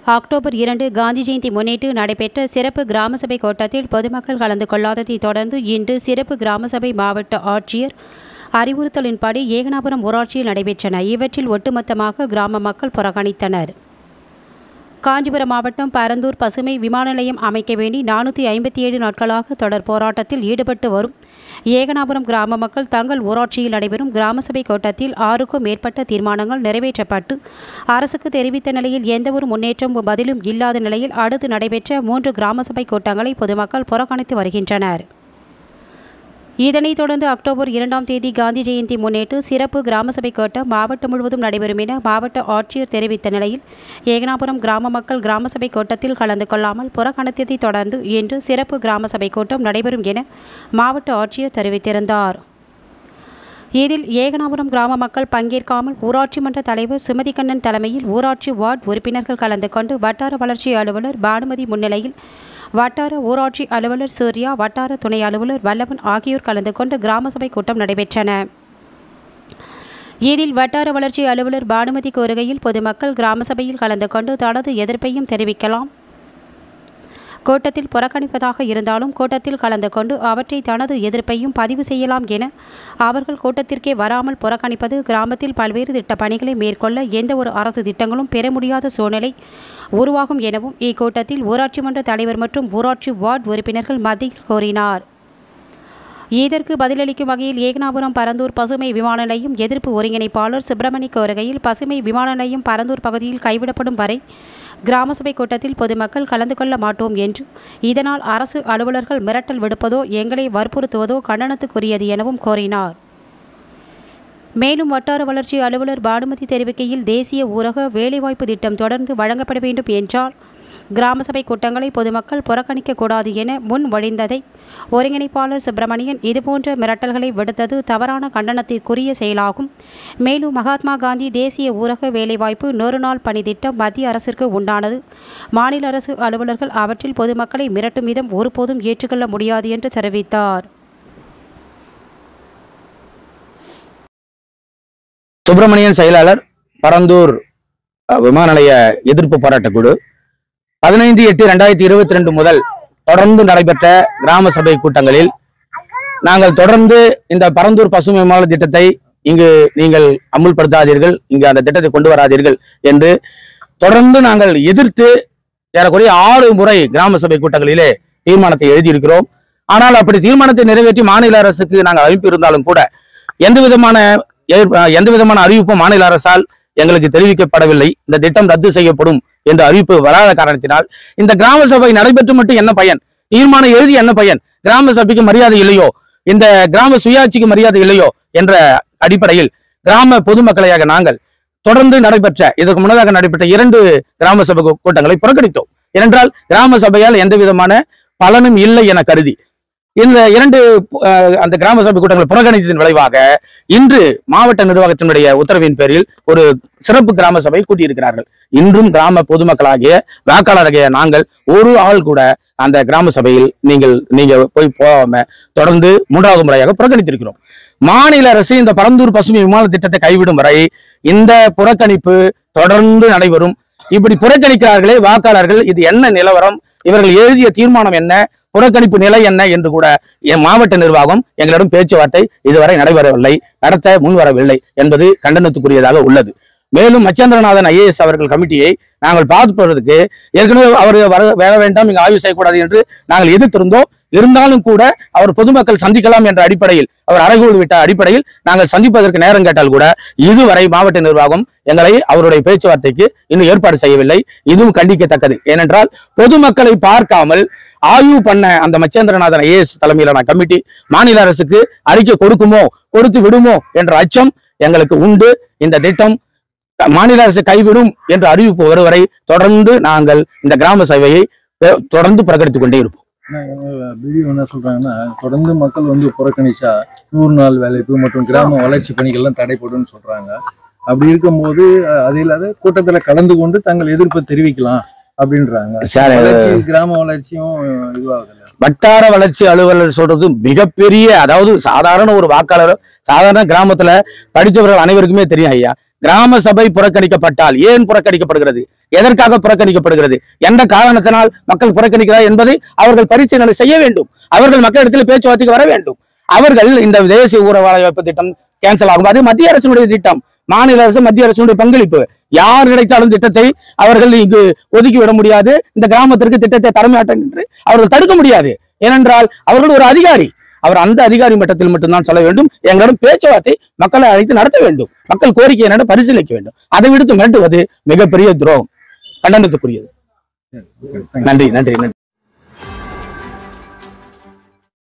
October இரண்டு காந்தி ஜெயந்தி முன்னிட்டு நடைபெற்ற சிறப்பு கிராம சபை கூட்டத்தில் பொதுமக்கள் கலந்து கொள்ளாததை தொடர்ந்து இன்று சிறப்பு கிராம சபை மாவட்ட ஆட்சியர் அறிவுறுத்தலின்படி ஏகனாபுரம் ஊராட்சியில் நடைபெற்றன இவற்றில் ஒட்டுமொத்தமாக கிராம மக்கள் புறக்கணித்தனர் காஞ்சிபுரம் மாவட்டம் பரந்தூர் பசுமை விமான நிலையம் அமைக்க வேண்டி நானூற்றி ஐம்பத்தி ஏழு நாட்களாக தொடர் போராட்டத்தில் ஈடுபட்டு வரும் ஏகனாபுரம் கிராம மக்கள் தங்கள் ஊராட்சியில் நடைபெறும் கிராம சபை கூட்டத்தில் ஆறுக்கும் மேற்பட்ட தீர்மானங்கள் நிறைவேற்றப்பட்டு அரசுக்கு தெரிவித்த நிலையில் எந்தவொரு முன்னேற்றமும் பதிலும் இல்லாத நிலையில் அடுத்து நடைபெற்ற மூன்று கிராம சபை கூட்டங்களை பொதுமக்கள் புறக்கணித்து வருகின்றனர் இதனைத் தொடர்ந்து அக்டோபர் இரண்டாம் தேதி காந்தி ஜெயந்தி முன்னிட்டு சிறப்பு கிராம சபை கூட்டம் மாவட்டம் முழுவதும் நடைபெறும் என மாவட்ட ஆட்சியர் தெரிவித்த நிலையில் ஏகனாபுரம் கிராம மக்கள் கிராம சபை கூட்டத்தில் கலந்து கொள்ளாமல் புறக்கணித்ததை தொடர்ந்து இன்று சிறப்பு கிராம சபை கூட்டம் நடைபெறும் என மாவட்ட ஆட்சியர் தெரிவித்திருந்தார் இதில் ஏகனாபுரம் கிராம மக்கள் பங்கேற்காமல் ஊராட்சி மன்ற தலைவர் சுமதி கண்ணன் தலைமையில் ஊராட்சி வார்டு உறுப்பினர்கள் கலந்து கொண்டு வட்டார வளர்ச்சி அலுவலர் பானுமதி முன்னிலையில் வட்டார ஊராட்சி அலுவலர் சூர்யா வட்டார துணை அலுவலர் வல்லவன் ஆகியோர் கலந்து கொண்டு கிராம சபை கூட்டம் நடைபெற்றன இதில் வட்டார வளர்ச்சி அலுவலர் பானுமதி கூறுகையில் பொதுமக்கள் கிராம சபையில் கலந்து கொண்டு தனது எதிர்ப்பையும் தெரிவிக்கலாம் கூட்டத்தில் புறக்கணிப்பதாக இருந்தாலும் கூட்டத்தில் கலந்து கொண்டு அவற்றை தனது எதிர்ப்பையும் பதிவு செய்யலாம் என அவர்கள் கூட்டத்திற்கே வராமல் புறக்கணிப்பது கிராமத்தில் பல்வேறு திட்ட பணிகளை மேற்கொள்ள எந்த ஒரு அரசு திட்டங்களும் பெற முடியாத சூழ்நிலை உருவாகும் எனவும் இக்கூட்டத்தில் ஊராட்சி மன்ற தலைவர் மற்றும் ஊராட்சி வார்டு உறுப்பினர்கள் மத்தியில் கூறினார் இதற்கு பதிலளிக்கும் வகையில் ஏகனாபுரம் பரந்தூர் பசுமை விமான நிலையம் எதிர்ப்பு ஒருங்கிணைப்பாளர் சுப்பிரமணி கோருகையில் பசுமை விமான நிலையம் பரந்தூர் பகுதியில் கைவிடப்படும் வரை கிராம சபை கூட்டத்தில் பொதுமக்கள் கலந்து கொள்ள மாட்டோம் என்று இதனால் அரசு அலுவலர்கள் மிரட்டல் விடுப்பதோ எங்களை வற்புறுத்துவதோ கண்டனத்துக்குரியது எனவும் கோரினார் மேலும் வட்டார வளர்ச்சி அலுவலர் பானுமதி தெரிவிக்கையில் தேசிய ஊரக வேலைவாய்ப்பு திட்டம் தொடர்ந்து வழங்கப்பட வேண்டும் என்றால் கிராம சபை கூட்டங்களை பொதுமக்கள் புறக்கணிக்கக்கூடாது என முன் வழிந்ததை ஒருங்கிணைப்பாளர் சுப்பிரமணியன் இதுபோன்ற மிரட்டல்களை விடுத்தது தவறான கண்டனத்திற்குரிய செயலாகும் மேலும் மகாத்மா காந்தி தேசிய ஊரக வேலைவாய்ப்பு நூறு நாள் பணி திட்டம் மத்திய அரசிற்கு உண்டானது மாநில அரசு அலுவலர்கள் அவற்றில் பொதுமக்களை மிரட்டும் விதம் ஒருபோதும் ஏற்றுக்கொள்ள முடியாது என்று தெரிவித்தார் சுப்பிரமணியன் செயலாளர் பரந்தூர் அஹ், விமான நிலைய எதிர்ப்பு போராட்டக் குழு பதினைந்து எட்டு ரெண்டாயிரத்தி இருபத்தி ரெண்டு முதல் தொடர்ந்து நடைபெற்ற கிராம சபை கூட்டங்களில் நாங்கள் தொடர்ந்து இந்த பரந்தூர் பசுமை விமான திட்டத்தை இங்கு நீங்கள் அமுல்படுத்தாதீர்கள் இங்கு அந்த திட்டத்தை கொண்டு வராதீர்கள் என்று தொடர்ந்து நாங்கள் எதிர்த்து ஏறக்குறைய ஆறு முறை கிராம சபை கூட்டங்களிலே தீர்மானத்தை எழுதியிருக்கிறோம் ஆனால் அப்படி தீர்மானத்தை நிறைவேற்றி மாநில அரசுக்கு நாங்கள் அனுப்பியிருந்தாலும் கூட எந்த விதமான எதிர்- எந்த விதமான அறிவிப்பும் மாநில அரசால் எங்களுக்கு தெரிவிக்கப்படவில்லை இந்த திட்டம் ரத்து செய்யப்படும் என்ற அறிவிப்பு வராத காரணத்தினால் இந்த கிராம சபை நடைபெற்று மட்டும் என்ன பயன் தீர்மானம் எழுதி என்ன பயன் கிராம சபைக்கு மரியாதை இல்லையோ இந்த கிராம சுயாட்சிக்கு மரியாதை இல்லையோ என்ற அடிப்படையில் கிராம பொதுமக்களையாக நாங்கள் தொடர்ந்து நடைபெற்ற இதற்கு முன்னதாக நடைபெற்ற இரண்டு கிராம சபை கூ- கூட்டங்களை புறக்கணித்தோம் ஏனென்றால் கிராம சபையால் எந்த விதமான பலனும் இல்லை என கருதி இந்த இரண்டு அஹ், அந்த கிராம சபை கூட்டங்களை புறக்கணித்ததன் விளைவாக இன்று மாவட்ட நிர்வாகத்தினுடைய உத்தரவின் பேரில் ஒரு சிறப்பு கிராம சபை கூட்டியிருக்கிறார்கள் இன்றும் கிராம பொதுமக்களாகிய வாக்காளராகிய நாங்கள் ஒரு ஆள் கூட அந்த கிராம சபையில் நீங்கள் நீங்க போய் போகாம தொடர்ந்து மூன்றாவது முறையாக புறக்கணித்திருக்கிறோம் மாநில அரசு இந்த பரந்தூர் பசுமை விமான திட்டத்தை கைவிடும் வரை இந்த புறக்கணிப்பு தொடர்ந்து நடைபெறும் இப்படி புறக்கணிக்கிறார்களே வாக்காளர்கள் இது என்ன நிலவரம் இவர்கள் எழுதிய தீர்மானம் என்ன புறக்கணிப்பு நிலை என்ன என்று கூட என் மாவட்ட நிர்வாகம் எங்களிடம் பேச்சுவார்த்தை இதுவரை நடைபெறவில்லை நடத்த முன்வரவில்லை என்பது கண்டனத்துக்குரியதாக உள்ளது மேலும் மச்சந்திரநாதன் ஐஏஎஸ் அவர்கள் கமிட்டியை நாங்கள் பார்ப்பதற்கு ஏற்கனவே அவர் வர வர வேண்டாம் இங்கு ஆய்வு செய்யக்கூடாது என்று நாங்கள் எதிர்த்திருந்தோம் இருந்தாலும் கூட அவர் பொதுமக்கள் சந்திக்கலாம் என்ற அடிப்படையில் அவர் அறைகூடு விட்ட அடிப்படையில் நாங்கள் சந்திப்பதற்கு நேரம் கேட்டால் கூட இதுவரை மாவட்ட நிர்வாகம் எங்களை அவருடைய பேச்சுவார்த்தைக்கு இன்னும் ஏற்பாடு செய்யவில்லை இதுவும் கண்டிக்கத்தக்கது ஏனென்றால் பொதுமக்களை பார்க்காமல் ஆய்வு பண்ண அந்த மச்சேந்திரநாதன் ஐஏஎஸ் தலைமையிலான கமிட்டி மாநில அரசுக்கு அறிக்கை கொடுக்குமோ கொடுத்து விடுமோ என்ற அச்சம் எங்களுக்கு உண்டு இந்த திட்டம் மாநில அரசு கைவிடும் என்ற அறிவிப்பு வருவரை தொடர்ந்து நாங்கள் இந்த கிராம சபையை அஹ், தொடர்ந்து புறக்கணித்துக் கொண்டே இருப்போம் வீடியோ என்ன சொல்றாங்கன்னா தொடர்ந்து மக்கள் வந்து புறக்கணிச்சா நூறு நாள் வேலைப்பு மற்றும் கிராம வளர்ச்சி பணிகள்லாம் தடைப்படும்னு சொல்றாங்க அப்படி இருக்கும்போது அஹ், அது இல்லாத கூட்டத்துல கலந்து கொண்டு தங்கள் எதிர்ப்பை தெரிவிக்கலாம் அப்படின்றாங்க சார் வளர்ச்சி கிராம வளர்ச்சியும் இதுவாகல வட்டார வளர்ச்சி அலுவலர் சொல்றது மிகப்பெரிய அதாவது சாதாரண ஒரு வாக்காளர் சாதாரண கிராமத்துல படித்தவர்கள் அனைவருக்குமே தெரியும் ஐயா கிராம சபை புறக்கணிக்கப்பட்டால் ஏன் புறக்கணிக்கப்படுகிறது எதற்காக புறக்கணிக்கப்படுகிறது எந்த காரணத்தினால் மக்கள் புறக்கணிக்கிறார் என்பதை அவர்கள் பரிசீலனை செய்ய வேண்டும் அவர்கள் மக்களிடத்தில் பேச்சுவார்த்தைக்கு வர வேண்டும் அவர்கள் இந்த தேசிய ஊர வேலைவாய்ப்பு திட்டம் கேன்சல் ஆகும் அது மத்திய அரசினுடைய திட்டம் மாநில அரசு மத்திய அரசினுடைய பங்களிப்பு யார் கிடைத்தாலும் திட்டத்தை அவர்கள் இங்கு ஒதுக்கி விட முடியாது இந்த கிராமத்திற்கு திட்டத்தை தரமாட்டேன் என்று அவர்கள் தடுக்க முடியாது ஏனென்றால் அவர்கள் ஒரு அதிகாரி அவர் அந்த அதிகாரி மட்டத்தில் மட்டும்தான் சொல்ல வேண்டும் எங்களிடம் பேச்சுவார்த்தை மக்களை அழைத்து நடத்த வேண்டும் மக்கள் கோரிக்கை என்னென்ன பரிசீலிக்க வேண்டும் அதை விடுத்து மிரட்டுவது மிகப்பெரிய துரோகம் கண்டனத்துக்குரியது Thank you. நன்றி நன்றி நன்றி